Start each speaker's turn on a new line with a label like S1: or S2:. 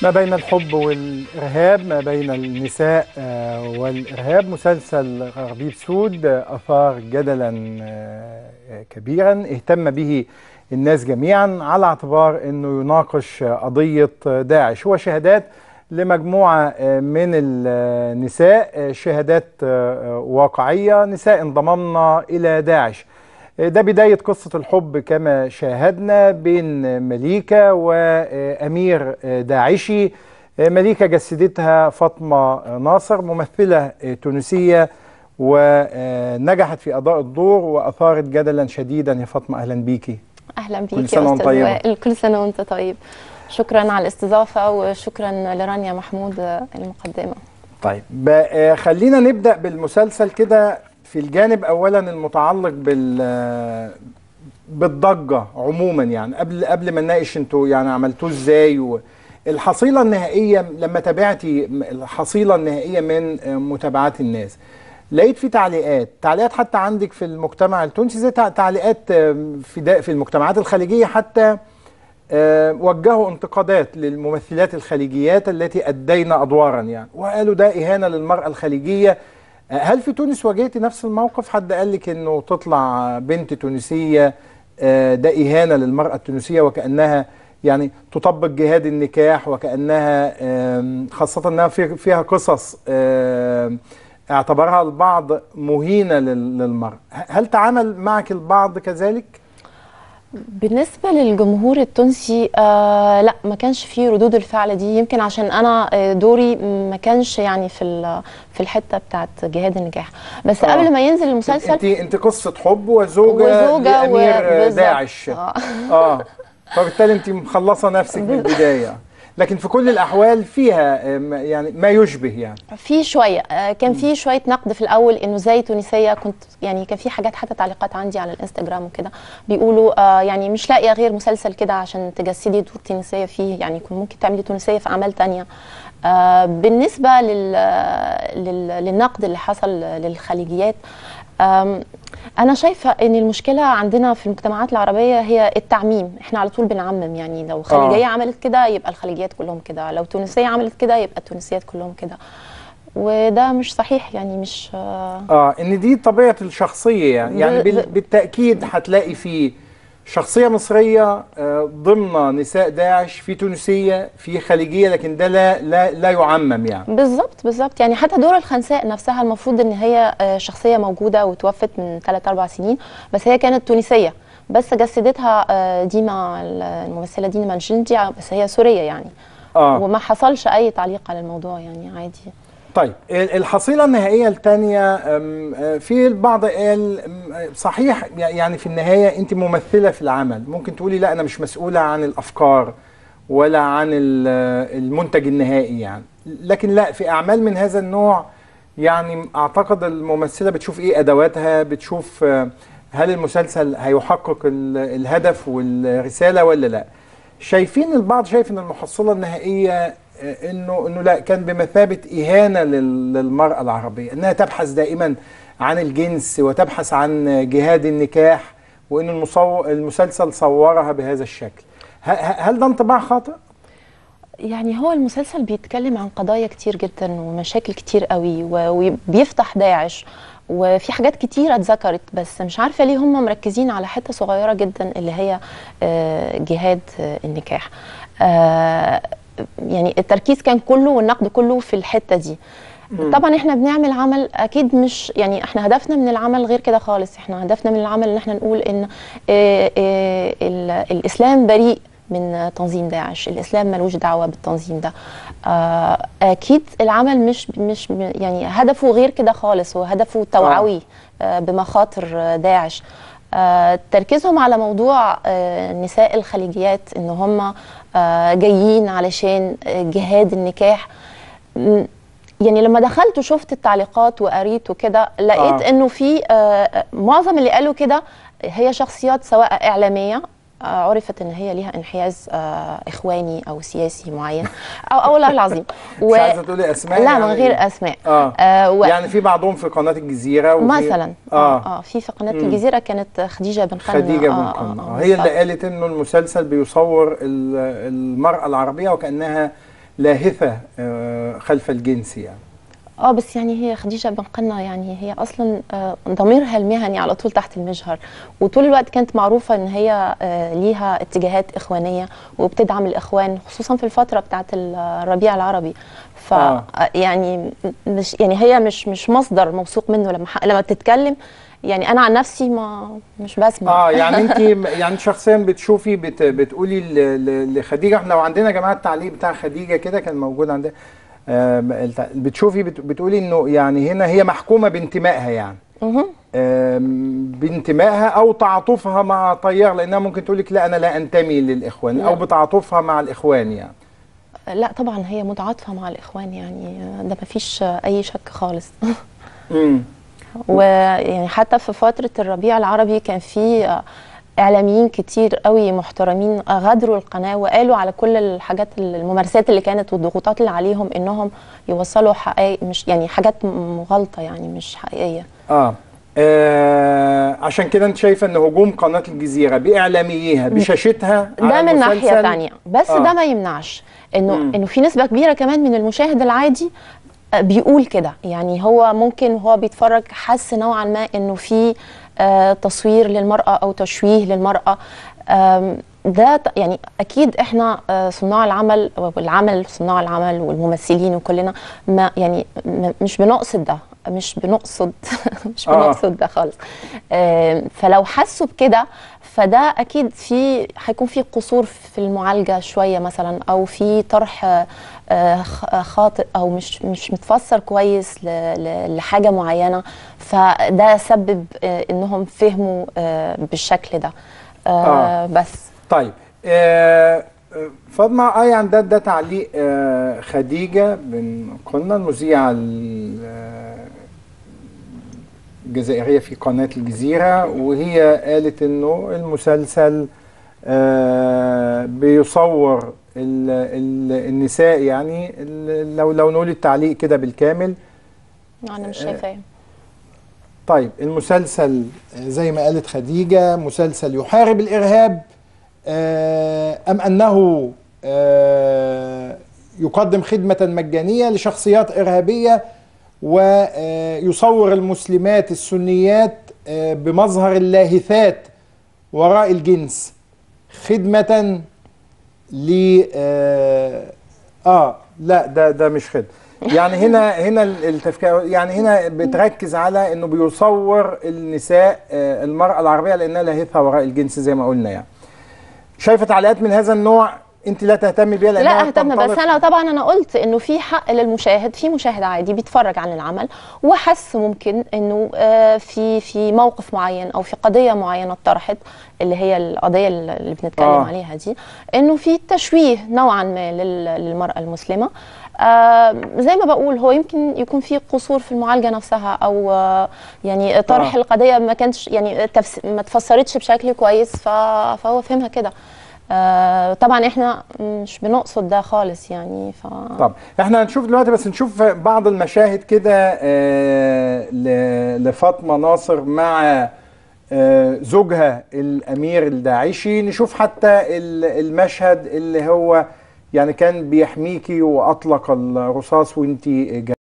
S1: ما بين الحب والإرهاب ما بين النساء آه، والإرهاب مسلسل غربيب سود آه، أثار جدلا آه، كبيرا اهتم به الناس جميعا على اعتبار أنه يناقش قضية داعش هو شهادات لمجموعة من النساء شهادات واقعية نساء انضممنا إلى داعش ده بداية قصة الحب كما شاهدنا بين مليكة وأمير داعشي مليكة جسدتها فاطمة ناصر ممثلة تونسية ونجحت في أداء الدور وأثارت جدلا شديدا يا فاطمة أهلا بيكي
S2: اهلا بيك
S1: كل سنة وانت طيبة.
S2: وائل كل سنه وانت طيب شكرا على الاستضافه وشكرا لرانيا محمود المقدمه
S1: طيب بقى خلينا نبدأ بالمسلسل كده في الجانب أولا المتعلق بال بالضجة عموما يعني قبل قبل ما نناقش انتوا يعني عملتوه ازاي و... الحصيلة النهائية لما تابعتي الحصيلة النهائية من متابعات الناس لقيت في تعليقات تعليقات حتى عندك في المجتمع التونسي زي تع- تعليقات في دا في المجتمعات الخليجية حتى آه، وجهوا انتقادات للممثلات الخليجيات التي أدين أدوارا يعني وقالوا ده إهانة للمرأة الخليجية آه، هل في تونس واجهتي نفس الموقف حد قال لك إنه تطلع بنت تونسية آه، ده إهانة للمرأة التونسية وكأنها يعني تطبق جهاد النكاح وكأنها آم، خاصة أنها في- فيها قصص آم، اعتبرها البعض مهينة لل- للمرأة هل تعامل معك البعض كذلك؟
S2: بالنسبه للجمهور التونسي آه لا ما كانش فيه ردود الفعل دي يمكن عشان انا آه، دوري ما كانش يعني في ال- في الحته بتاعت جهاد النكاح بس
S1: آه.
S2: قبل ما ينزل المسلسل
S1: انت انت قصه حب وزوجه,
S2: وزوجة و-
S1: لامير
S2: بالظبط.
S1: داعش
S2: آه.
S1: اه فبالتالي انت مخلصه نفسك من البدايه لكن في كل الاحوال فيها آم، يعني ما يشبه يعني
S2: في شويه آه، كان في شويه نقد في الاول انه زي تونسيه كنت يعني كان في حاجات حتى تعليقات عندي على الانستجرام وكده بيقولوا آه، يعني مش لاقيه غير مسلسل كده عشان تجسدي دور تونسيه فيه يعني كنت ممكن تعملي تونسيه في اعمال تانية آه، بالنسبه لل... لل... للنقد اللي حصل للخليجيات آم، انا شايفه ان المشكله عندنا في المجتمعات العربيه هي التعميم احنا على طول بنعمم يعني لو خليجيه عملت كده يبقى الخليجيات كلهم كده لو تونسيه عملت كده يبقى التونسيات كلهم كده وده مش صحيح يعني مش آه،
S1: اه ان دي طبيعه الشخصيه يعني يعني
S2: ب-
S1: بال-
S2: ب-
S1: بالتاكيد هتلاقي في شخصيه مصريه آه، ضمن نساء داعش في تونسيه في خليجيه لكن ده لا لا لا يعمم يعني
S2: بالظبط بالظبط يعني حتى دور الخنساء نفسها المفروض ان هي آه، شخصيه موجوده وتوفت من 3 4 سنين بس هي كانت تونسيه بس جسدتها آه، ديما الممثله ديما منجنجي بس هي سوريه يعني
S1: اه
S2: وما حصلش اي تعليق على الموضوع يعني عادي
S1: طيب ال- الحصيلة النهائية الثانية في البعض قال أم، آه، صحيح يعني في النهاية أنت ممثلة في العمل ممكن تقولي لا أنا مش مسؤولة عن الأفكار ولا عن ال- المنتج النهائي يعني لكن لا في أعمال من هذا النوع يعني أعتقد الممثلة بتشوف إيه أدواتها بتشوف آه، هل المسلسل هيحقق ال- الهدف والرسالة ولا لا شايفين البعض شايف ان المحصله النهائيه آه، انه انه لا كان بمثابه اهانه لل- للمراه العربيه انها تبحث دائما عن الجنس وتبحث عن جهاد النكاح وان المصو... المسلسل صورها بهذا الشكل ه- ه- هل ده انطباع خاطئ؟
S2: يعني هو المسلسل بيتكلم عن قضايا كتير جدا ومشاكل كتير قوي و- وبيفتح داعش وفي حاجات كتيرة اتذكرت بس مش عارفة ليه هم مركزين على حتة صغيرة جدا اللي هي آه، جهاد آه، النكاح آه، يعني التركيز كان كله والنقد كله في الحتة دي طبعا احنا بنعمل عمل اكيد مش يعني احنا هدفنا من العمل غير كده خالص احنا هدفنا من العمل ان احنا نقول ان آه، آه، ال- الاسلام بريء من تنظيم داعش الاسلام ملوش دعوه بالتنظيم ده آه، اكيد العمل مش مش يعني هدفه غير كده خالص هو هدفه توعوي آه، بمخاطر آه، داعش آه، تركيزهم على موضوع آه، نساء الخليجيات ان هم آه، جايين علشان آه، جهاد النكاح م- يعني لما دخلت وشفت التعليقات وقريت وكده لقيت
S1: آه.
S2: انه في آه، معظم اللي قالوا كده هي شخصيات سواء اعلاميه آه، عرفت ان هي ليها انحياز آه، اخواني او سياسي معين او او والله العظيم
S1: مش عايزه تقولي اسماء
S2: لا
S1: يعني
S2: من غير اسماء
S1: اه,
S2: آه و...
S1: يعني في بعضهم في قناه الجزيره وفي
S2: مثلا
S1: اه,
S2: اه في في قناه
S1: مم.
S2: الجزيره كانت خديجه بن قنا
S1: خديجه
S2: آه،
S1: بن
S2: آه،
S1: قنا
S2: آه،
S1: هي اللي
S2: بالظبط.
S1: قالت انه المسلسل بيصور ال- المراه العربيه وكانها لاهثه آه، خلف الجنس يعني
S2: اه بس يعني هي خديجه بن قنا يعني هي اصلا آه، ضميرها المهني على طول تحت المجهر وطول الوقت كانت معروفه ان هي آه، ليها اتجاهات اخوانيه وبتدعم الاخوان خصوصا في الفتره بتاعت الربيع العربي ف
S1: آه.
S2: آه، يعني مش يعني هي مش مش مصدر موثوق منه لما ح- لما بتتكلم يعني انا عن نفسي ما مش بسمع
S1: اه يعني انت يعني شخصيا بتشوفي بت بتقولي ل- ل- لخديجه احنا لو عندنا يا جماعه التعليق بتاع خديجه كده كان موجود عندنا آه الت- بتشوفي بت بتقولي انه يعني هنا هي محكومه بانتمائها يعني
S2: مهم.
S1: آم، بانتمائها او تعاطفها مع تيار لانها ممكن تقول لك لا انا لا انتمي للاخوان او
S2: لا.
S1: بتعاطفها مع الاخوان يعني
S2: لا طبعا هي متعاطفه مع الاخوان يعني ده ما فيش اي شك خالص
S1: امم
S2: ويعني حتى في فترة الربيع العربي كان في إعلاميين كتير قوي محترمين غادروا القناة وقالوا على كل الحاجات الممارسات اللي كانت والضغوطات اللي عليهم إنهم يوصلوا حقائق مش يعني حاجات مغالطة يعني مش حقيقية
S1: آه. اه عشان كده انت شايفه ان هجوم قناه الجزيره باعلامييها بشاشتها
S2: ده
S1: على
S2: من ناحية
S1: المسلسل-
S2: تانية بس
S1: آه.
S2: ده ما يمنعش إنه
S1: مم.
S2: إنه في نسبة كبيرة كمان من المشاهد العادي آه، بيقول كده يعني هو ممكن وهو بيتفرج حس نوعا ما انه في آه، تصوير للمرأة او تشويه للمرأة آم، ده ط- يعني اكيد احنا آه، صناع العمل والعمل صناع العمل والممثلين وكلنا ما يعني م- مش بنقصد ده مش بنقصد مش
S1: آه.
S2: بنقصد ده خالص آم، فلو حسوا بكده فده اكيد في هيكون في قصور في المعالجه شويه مثلا او في طرح آه، خ- خاطئ او مش مش متفسر كويس ل- ل- لحاجه معينه فده سبب آه، انهم فهموا آه، بالشكل ده آه،
S1: آه.
S2: بس
S1: طيب آه آه، فاطمه اه يعني ده ده تعليق آه خديجه بن قلنا المذيعه ال- آه، الجزائريه في قناه الجزيره وهي قالت انه المسلسل آه بيصور ال ال النساء يعني ال- لو لو نقول التعليق كده بالكامل
S2: انا مش شايفاه
S1: طيب المسلسل آه، زي ما قالت خديجة مسلسل يحارب الإرهاب آه، أم أنه آه، يقدم خدمة مجانية لشخصيات إرهابية ويصور المسلمات السنيات آه، بمظهر اللاهثات وراء الجنس خدمة ل آه, اه لا ده ده مش خدمة يعني هنا هنا التفكير يعني هنا بتركز على انه بيصور النساء آه المرأة العربية لانها لاهثة وراء الجنس زي ما قلنا يعني شايفة تعليقات من هذا النوع انت لا تهتمي بيها
S2: لا
S1: لانها
S2: اهتم بس
S1: بتنطلق-
S2: انا طبعا انا قلت انه في حق للمشاهد في مشاهد عادي بيتفرج عن العمل وحس ممكن انه آه، في في موقف معين او في قضيه معينه اتطرحت اللي هي القضيه اللي بنتكلم
S1: آه.
S2: عليها دي انه في تشويه نوعا ما لل- للمراه المسلمه آه، زي ما بقول هو يمكن يكون في قصور في المعالجه نفسها او آه، يعني طرح
S1: آه.
S2: القضيه ما كانش يعني تفس ما اتفسرتش بشكل كويس ف- فهو فهمها كده آه، طبعا احنا مش بنقصد ده خالص يعني ف
S1: طب احنا هنشوف دلوقتي بس نشوف بعض المشاهد كده آه، ل- لفاطمه ناصر مع آه، زوجها الامير الداعشي نشوف حتى ال- المشهد اللي هو يعني كان بيحميكي واطلق الرصاص وانتي